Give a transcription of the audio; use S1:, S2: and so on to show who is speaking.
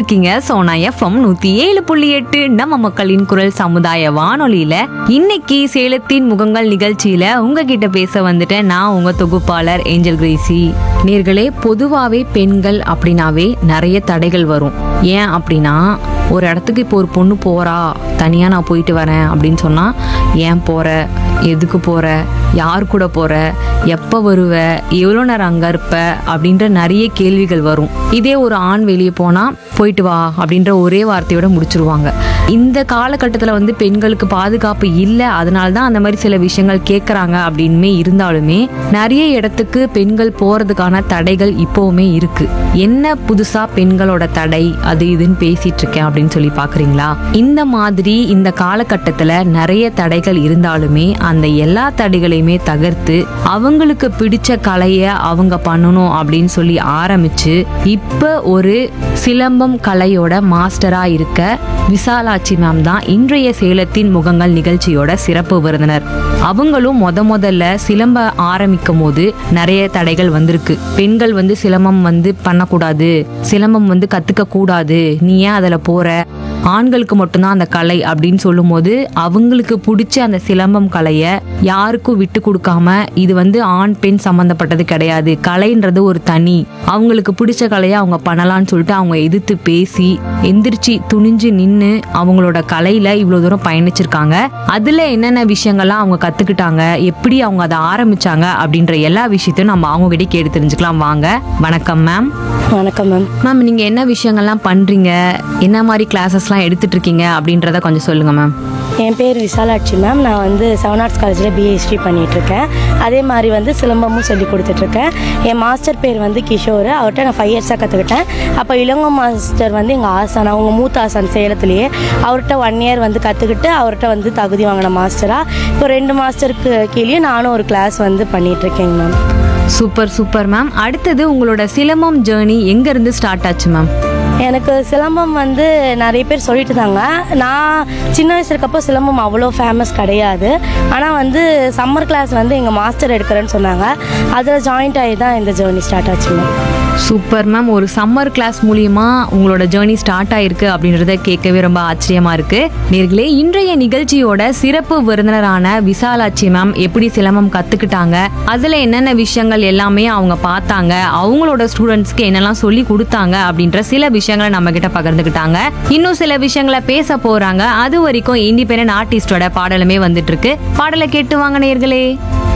S1: இருக்கீங்க சோனா எஃப்எம் நூத்தி ஏழு புள்ளி எட்டு நம்ம மக்களின் குரல் சமுதாய வானொலியில இன்னைக்கு சேலத்தின் முகங்கள் நிகழ்ச்சியில உங்ககிட்ட பேச வந்துட்டேன் நான் உங்க தொகுப்பாளர் ஏஞ்சல் கிரேசி நேர்களே பொதுவாவே பெண்கள் அப்படின்னாவே நிறைய தடைகள் வரும் ஏன் அப்படின்னா ஒரு இடத்துக்கு இப்போ ஒரு பொண்ணு போறா தனியா நான் போயிட்டு வரேன் அப்படின்னு சொன்னா ஏன் போற எதுக்கு போற யார் கூட போற எப்போ வருவ எவ்வளோ நேரம் அங்கே இருப்ப அப்படின்ற நிறைய கேள்விகள் வரும் இதே ஒரு ஆண் வெளியே போனால் போயிட்டு வா அப்படின்ற ஒரே வார்த்தையோட முடிச்சிருவாங்க இந்த காலகட்டத்தில் வந்து பெண்களுக்கு பாதுகாப்பு இல்லை அதனால தான் அந்த மாதிரி சில விஷயங்கள் கேட்குறாங்க அப்படின்மே இருந்தாலுமே நிறைய இடத்துக்கு பெண்கள் போகிறதுக்கான தடைகள் இப்போவுமே இருக்கு என்ன புதுசா பெண்களோட தடை அது இதுன்னு பேசிட்டு இருக்கேன் அப்படின்னு சொல்லி பாக்குறீங்களா இந்த மாதிரி இந்த காலகட்டத்துல நிறைய தடைகள் இருந்தாலுமே அந்த எல்லா தடைகளையுமே தகர்த்து அவங்களுக்கு பிடிச்ச கலைய அவங்க பண்ணணும் அப்படின்னு சொல்லி ஆரம்பிச்சு இப்ப ஒரு சிலம்பம் கலையோட மாஸ்டரா இருக்க விசாலாட்சி மேம் தான் இன்றைய சேலத்தின் முகங்கள் நிகழ்ச்சியோட சிறப்பு விருந்தினர் அவங்களும் முத முதல்ல சிலம்ப ஆரம்பிக்கும் போது நிறைய தடைகள் வந்திருக்கு பெண்கள் வந்து சிலம்பம் வந்து பண்ணக்கூடாது சிலம்பம் வந்து கத்துக்க கூடாது நீ ஏன் அதுல போற ஆண்களுக்கு மட்டும்தான் அந்த கலை அப்படின்னு சொல்லும்போது அவங்களுக்கு பிடிச்ச அந்த சிலம்பம் கலையை யாருக்கும் விட்டு கொடுக்காம இது வந்து ஆண் பெண் சம்பந்தப்பட்டது கிடையாது கலைன்றது ஒரு தனி அவங்களுக்கு பிடிச்ச கலையை அவங்க பண்ணலாம்னு சொல்லிட்டு அவங்க எதிர்த்து பேசி எந்திரிச்சு துணிஞ்சு நின்று அவங்களோட கலையில இவ்வளவு தூரம் பயணிச்சிருக்காங்க அதுல என்னென்ன விஷயங்கள்லாம் அவங்க கத்துக்கிட்டாங்க எப்படி அவங்க அதை ஆரம்பிச்சாங்க அப்படின்ற எல்லா விஷயத்தையும் நம்ம அவங்க கிட்ட கேட்டு தெரிஞ்சுக்கலாம் வாங்க வணக்கம் மேம்
S2: வணக்கம் மேம்
S1: மேம் நீங்க என்ன விஷயங்கள்லாம் பண்றீங்க என்ன மாதிரி கிளாஸஸ்லாம் எடுத்துட்டு இருக்கீங்க அப்படின்றத கொஞ்சம் சொல்லுங்க மேம்
S2: என் பேர் விசாலாட்சி மேம் நான் வந்து செவன் ஆர்ட்ஸ் காலேஜில் பிஏ ஹிஸ்ட்ரி பண்ணிகிட்ருக்கேன் அதே மாதிரி வந்து சிலம்பமும் சொல்லி கொடுத்துட்ருக்கேன் என் மாஸ்டர் பேர் வந்து கிஷோர் அவர்கிட்ட நான் ஃபைவ் இயர்ஸாக கற்றுக்கிட்டேன் அப்போ இளங்கோ மாஸ்டர் வந்து எங்கள் ஆசான் அவங்க மூத்த ஆசான் சேலத்துலேயே அவர்கிட்ட ஒன் இயர் வந்து கற்றுக்கிட்டு அவர்கிட்ட வந்து தகுதி வாங்கின மாஸ்டராக இப்போ ரெண்டு மாஸ்டருக்கு கீழே நானும் ஒரு கிளாஸ் வந்து பண்ணிகிட்ருக்கேங்க மேம்
S1: சூப்பர் சூப்பர் மேம் அடுத்தது உங்களோட சிலம்பம் ஜேர்னி எங்க இருந்து ஸ்டார்ட் ஆச்சு மேம்
S2: எனக்கு சிலம்பம் வந்து நிறைய பேர் சொல்லிட்டு இருந்தாங்க நான் சின்ன வயசு இருக்கப்போ சிலம்பம் அவ்வளோ ஃபேமஸ் கிடையாது ஆனால் வந்து சம்மர் கிளாஸ் வந்து எங்கள் மாஸ்டர் எடுக்கிறேன்னு சொன்னாங்க அதில் ஜாயிண்ட் ஆகி தான் இந்த ஜேர்னி ஸ்டார்ட் ஆச்சுங்க
S1: சூப்பர் மேம் ஒரு சம்மர் கிளாஸ் மூலியமா உங்களோட ஜேர்னி ஸ்டார்ட் ஆயிருக்கு அப்படின்றத கேட்கவே ரொம்ப ஆச்சரியமா இருக்கு நேர்களே இன்றைய நிகழ்ச்சியோட சிறப்பு விருந்தினரான விசாலாட்சி மேம் எப்படி சிலம்பம் கத்துக்கிட்டாங்க அதுல என்னென்ன விஷயங்கள் எல்லாமே அவங்க பார்த்தாங்க அவங்களோட ஸ்டூடெண்ட்ஸ்க்கு என்னெல்லாம் சொல்லி கொடுத்தாங்க அப்படின்ற சில விஷயங்களை நம்ம கிட்ட பகிர்ந்துக்கிட்டாங்க இன்னும் சில விஷயங்களை பேச போறாங்க அது வரைக்கும் இண்டிபெண்டன்ட் ஆர்டிஸ்டோட பாடலுமே வந்துட்டு இருக்கு பாடலை கேட்டு வாங்க நேர்களே